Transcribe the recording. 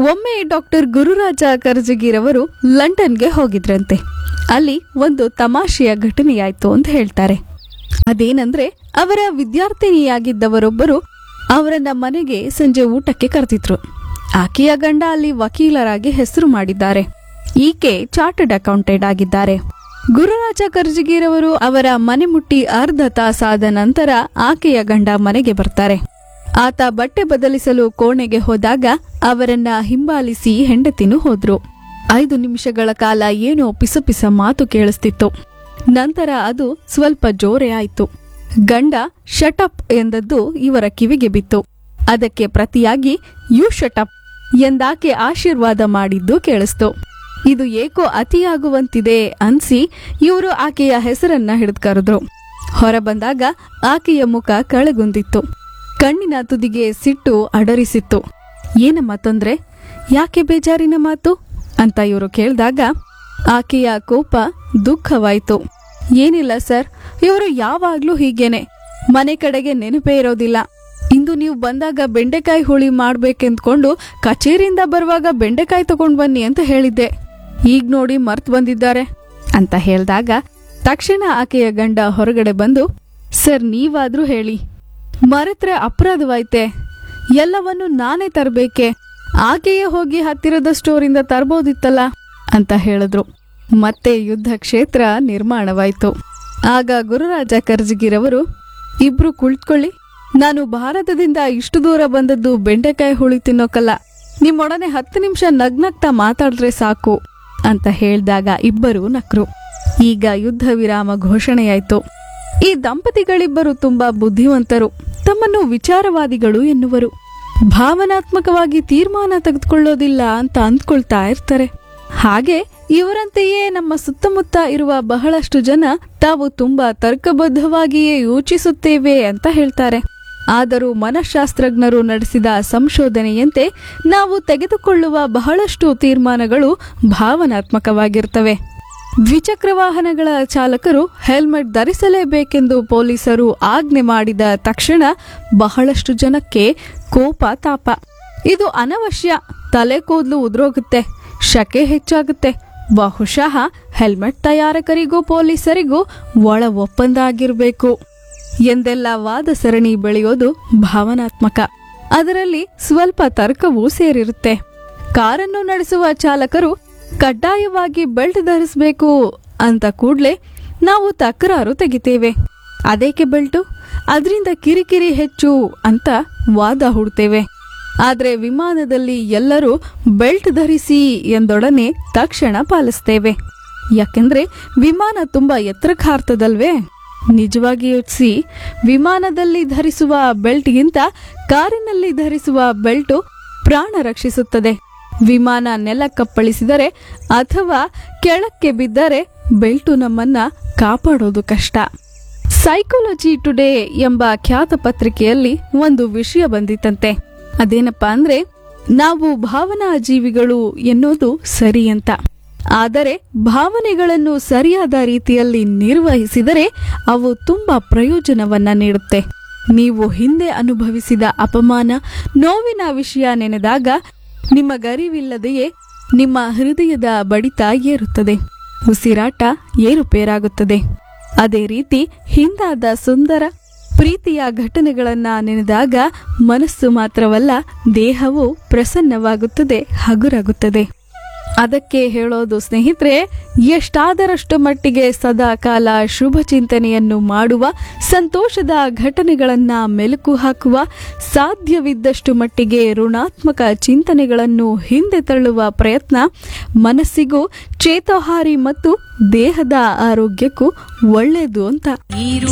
ಒಮ್ಮೆ ಡಾಕ್ಟರ್ ಗುರುರಾಜ ಕರ್ಜಗಿರವರು ಲಂಡನ್ಗೆ ಹೋಗಿದ್ರಂತೆ ಅಲ್ಲಿ ಒಂದು ತಮಾಷೆಯ ಘಟನೆಯಾಯ್ತು ಅಂತ ಹೇಳ್ತಾರೆ ಅದೇನಂದ್ರೆ ಅವರ ವಿದ್ಯಾರ್ಥಿನಿಯಾಗಿದ್ದವರೊಬ್ಬರು ಅವರನ್ನ ಮನೆಗೆ ಸಂಜೆ ಊಟಕ್ಕೆ ಕರೆದಿದ್ರು ಆಕೆಯ ಗಂಡ ಅಲ್ಲಿ ವಕೀಲರಾಗಿ ಹೆಸರು ಮಾಡಿದ್ದಾರೆ ಈಕೆ ಚಾರ್ಟರ್ಡ್ ಅಕೌಂಟೆಂಟ್ ಆಗಿದ್ದಾರೆ ಗುರುರಾಜ ಕರ್ಜಗಿರವರು ಅವರ ಮನೆ ಮುಟ್ಟಿ ಅರ್ಧ ತಾಸಾದ ನಂತರ ಆಕೆಯ ಗಂಡ ಮನೆಗೆ ಬರ್ತಾರೆ ಆತ ಬಟ್ಟೆ ಬದಲಿಸಲು ಕೋಣೆಗೆ ಹೋದಾಗ ಅವರನ್ನ ಹಿಂಬಾಲಿಸಿ ಹೆಂಡತಿನೂ ಹೋದ್ರು ಐದು ನಿಮಿಷಗಳ ಕಾಲ ಏನೋ ಪಿಸಪಿಸ ಮಾತು ಕೇಳಿಸ್ತಿತ್ತು ನಂತರ ಅದು ಸ್ವಲ್ಪ ಜೋರೆ ಆಯ್ತು ಗಂಡ ಶಟಪ್ ಎಂದದ್ದು ಇವರ ಕಿವಿಗೆ ಬಿತ್ತು ಅದಕ್ಕೆ ಪ್ರತಿಯಾಗಿ ಯು ಶಟಪ್ ಎಂದಾಕೆ ಆಶೀರ್ವಾದ ಮಾಡಿದ್ದು ಕೇಳಿಸ್ತು ಇದು ಏಕೋ ಅತಿಯಾಗುವಂತಿದೆ ಅನ್ಸಿ ಇವರು ಆಕೆಯ ಹೆಸರನ್ನ ಹಿಡಿದು ಕರೆದ್ರು ಹೊರ ಬಂದಾಗ ಆಕೆಯ ಮುಖ ಕಳೆಗುಂದಿತ್ತು ಕಣ್ಣಿನ ತುದಿಗೆ ಸಿಟ್ಟು ಅಡರಿಸಿತ್ತು ಏನಮ್ಮ ತೊಂದ್ರೆ ಯಾಕೆ ಬೇಜಾರಿನ ಮಾತು ಅಂತ ಇವರು ಕೇಳಿದಾಗ ಆಕೆಯ ಕೋಪ ದುಃಖವಾಯ್ತು ಏನಿಲ್ಲ ಸರ್ ಇವರು ಯಾವಾಗ್ಲೂ ಹೀಗೇನೆ ಮನೆ ಕಡೆಗೆ ನೆನಪೇ ಇರೋದಿಲ್ಲ ಇಂದು ನೀವು ಬಂದಾಗ ಬೆಂಡೆಕಾಯಿ ಹುಳಿ ಮಾಡ್ಬೇಕೆಂದ್ಕೊಂಡು ಕಚೇರಿಯಿಂದ ಬರುವಾಗ ಬೆಂಡೆಕಾಯಿ ತಗೊಂಡ್ ಬನ್ನಿ ಅಂತ ಹೇಳಿದ್ದೆ ಈಗ ನೋಡಿ ಮರ್ತ್ ಬಂದಿದ್ದಾರೆ ಅಂತ ಹೇಳಿದಾಗ ತಕ್ಷಣ ಆಕೆಯ ಗಂಡ ಹೊರಗಡೆ ಬಂದು ಸರ್ ನೀವಾದ್ರೂ ಹೇಳಿ ಮರೆತ್ರೆ ಅಪರಾಧವಾಯ್ತೆ ಎಲ್ಲವನ್ನು ನಾನೇ ತರಬೇಕೆ ಆಕೆಯೇ ಹೋಗಿ ಹತ್ತಿರದ ಸ್ಟೋರಿಂದ ತರ್ಬೋದಿತ್ತಲ್ಲ ಅಂತ ಹೇಳಿದ್ರು ಮತ್ತೆ ಯುದ್ಧ ಕ್ಷೇತ್ರ ನಿರ್ಮಾಣವಾಯಿತು ಆಗ ಗುರುರಾಜ ಕರ್ಜಗಿರವರು ಇಬ್ರು ಕುಳಿತುಕೊಳ್ಳಿ ನಾನು ಭಾರತದಿಂದ ಇಷ್ಟು ದೂರ ಬಂದದ್ದು ಬೆಂಡೆಕಾಯಿ ಹುಳಿ ತಿನ್ನೋಕಲ್ಲ ನಿಮ್ಮೊಡನೆ ಹತ್ತು ನಿಮಿಷ ನಗ್ನಗ್ತಾ ಮಾತಾಡಿದ್ರೆ ಸಾಕು ಅಂತ ಹೇಳಿದಾಗ ಇಬ್ಬರು ನಕ್ರು ಈಗ ಯುದ್ಧ ವಿರಾಮ ಘೋಷಣೆಯಾಯ್ತು ಈ ದಂಪತಿಗಳಿಬ್ಬರು ತುಂಬಾ ಬುದ್ಧಿವಂತರು ತಮ್ಮನ್ನು ವಿಚಾರವಾದಿಗಳು ಎನ್ನುವರು ಭಾವನಾತ್ಮಕವಾಗಿ ತೀರ್ಮಾನ ತೆಗೆದುಕೊಳ್ಳೋದಿಲ್ಲ ಅಂತ ಅಂದ್ಕೊಳ್ತಾ ಇರ್ತಾರೆ ಹಾಗೆ ಇವರಂತೆಯೇ ನಮ್ಮ ಸುತ್ತಮುತ್ತ ಇರುವ ಬಹಳಷ್ಟು ಜನ ತಾವು ತುಂಬಾ ತರ್ಕಬದ್ಧವಾಗಿಯೇ ಯೋಚಿಸುತ್ತೇವೆ ಅಂತ ಹೇಳ್ತಾರೆ ಆದರೂ ಮನಃಶಾಸ್ತ್ರಜ್ಞರು ನಡೆಸಿದ ಸಂಶೋಧನೆಯಂತೆ ನಾವು ತೆಗೆದುಕೊಳ್ಳುವ ಬಹಳಷ್ಟು ತೀರ್ಮಾನಗಳು ಭಾವನಾತ್ಮಕವಾಗಿರ್ತವೆ ದ್ವಿಚಕ್ರ ವಾಹನಗಳ ಚಾಲಕರು ಹೆಲ್ಮೆಟ್ ಧರಿಸಲೇಬೇಕೆಂದು ಪೊಲೀಸರು ಆಜ್ಞೆ ಮಾಡಿದ ತಕ್ಷಣ ಬಹಳಷ್ಟು ಜನಕ್ಕೆ ಕೋಪ ತಾಪ ಇದು ಅನವಶ್ಯ ತಲೆ ಕೂದಲು ಉದುರೋಗುತ್ತೆ ಶಕೆ ಹೆಚ್ಚಾಗುತ್ತೆ ಬಹುಶಃ ಹೆಲ್ಮೆಟ್ ತಯಾರಕರಿಗೂ ಪೊಲೀಸರಿಗೂ ಒಳ ಒಪ್ಪಂದ ಆಗಿರಬೇಕು ಎಂದೆಲ್ಲ ವಾದ ಸರಣಿ ಬೆಳೆಯೋದು ಭಾವನಾತ್ಮಕ ಅದರಲ್ಲಿ ಸ್ವಲ್ಪ ತರ್ಕವೂ ಸೇರಿರುತ್ತೆ ಕಾರನ್ನು ನಡೆಸುವ ಚಾಲಕರು ಕಡ್ಡಾಯವಾಗಿ ಬೆಲ್ಟ್ ಧರಿಸಬೇಕು ಅಂತ ಕೂಡ್ಲೆ ನಾವು ತಕರಾರು ತೆಗಿತೇವೆ ಅದೇಕೆ ಬೆಲ್ಟು ಅದರಿಂದ ಕಿರಿಕಿರಿ ಹೆಚ್ಚು ಅಂತ ವಾದ ಹೂಡ್ತೇವೆ ಆದ್ರೆ ವಿಮಾನದಲ್ಲಿ ಎಲ್ಲರೂ ಬೆಲ್ಟ್ ಧರಿಸಿ ಎಂದೊಡನೆ ತಕ್ಷಣ ಪಾಲಿಸ್ತೇವೆ ಯಾಕೆಂದ್ರೆ ವಿಮಾನ ತುಂಬಾ ಎತ್ತರಕ್ಕೆ ಹಾರ್ತದಲ್ವೇ ನಿಜವಾಗಿ ಯೋಚಿಸಿ ವಿಮಾನದಲ್ಲಿ ಧರಿಸುವ ಬೆಲ್ಟ್ಗಿಂತ ಕಾರಿನಲ್ಲಿ ಧರಿಸುವ ಬೆಲ್ಟು ಪ್ರಾಣ ರಕ್ಷಿಸುತ್ತದೆ ವಿಮಾನ ನೆಲಕ್ಕಪ್ಪಳಿಸಿದರೆ ಅಥವಾ ಕೆಳಕ್ಕೆ ಬಿದ್ದರೆ ಬೆಲ್ಟು ನಮ್ಮನ್ನ ಕಾಪಾಡೋದು ಕಷ್ಟ ಸೈಕಾಲಜಿ ಟುಡೇ ಎಂಬ ಖ್ಯಾತ ಪತ್ರಿಕೆಯಲ್ಲಿ ಒಂದು ವಿಷಯ ಬಂದಿತ್ತಂತೆ ಅದೇನಪ್ಪ ಅಂದ್ರೆ ನಾವು ಭಾವನಾ ಜೀವಿಗಳು ಎನ್ನುವುದು ಸರಿ ಅಂತ ಆದರೆ ಭಾವನೆಗಳನ್ನು ಸರಿಯಾದ ರೀತಿಯಲ್ಲಿ ನಿರ್ವಹಿಸಿದರೆ ಅವು ತುಂಬಾ ಪ್ರಯೋಜನವನ್ನ ನೀಡುತ್ತೆ ನೀವು ಹಿಂದೆ ಅನುಭವಿಸಿದ ಅಪಮಾನ ನೋವಿನ ವಿಷಯ ನೆನೆದಾಗ ನಿಮ್ಮ ಗರಿವಿಲ್ಲದೆಯೇ ನಿಮ್ಮ ಹೃದಯದ ಬಡಿತ ಏರುತ್ತದೆ ಉಸಿರಾಟ ಏರುಪೇರಾಗುತ್ತದೆ ಅದೇ ರೀತಿ ಹಿಂದಾದ ಸುಂದರ ಪ್ರೀತಿಯ ಘಟನೆಗಳನ್ನ ನೆನೆದಾಗ ಮನಸ್ಸು ಮಾತ್ರವಲ್ಲ ದೇಹವು ಪ್ರಸನ್ನವಾಗುತ್ತದೆ ಹಗುರಾಗುತ್ತದೆ ಅದಕ್ಕೆ ಹೇಳೋದು ಸ್ನೇಹಿತರೆ ಎಷ್ಟಾದರಷ್ಟು ಮಟ್ಟಿಗೆ ಸದಾ ಕಾಲ ಶುಭ ಚಿಂತನೆಯನ್ನು ಮಾಡುವ ಸಂತೋಷದ ಘಟನೆಗಳನ್ನ ಮೆಲುಕು ಹಾಕುವ ಸಾಧ್ಯವಿದ್ದಷ್ಟು ಮಟ್ಟಿಗೆ ಋಣಾತ್ಮಕ ಚಿಂತನೆಗಳನ್ನು ಹಿಂದೆ ತಳ್ಳುವ ಪ್ರಯತ್ನ ಮನಸ್ಸಿಗೂ ಚೇತೋಹಾರಿ ಮತ್ತು ದೇಹದ ಆರೋಗ್ಯಕ್ಕೂ ಒಳ್ಳೆಯದು ಅಂತ ನೀರು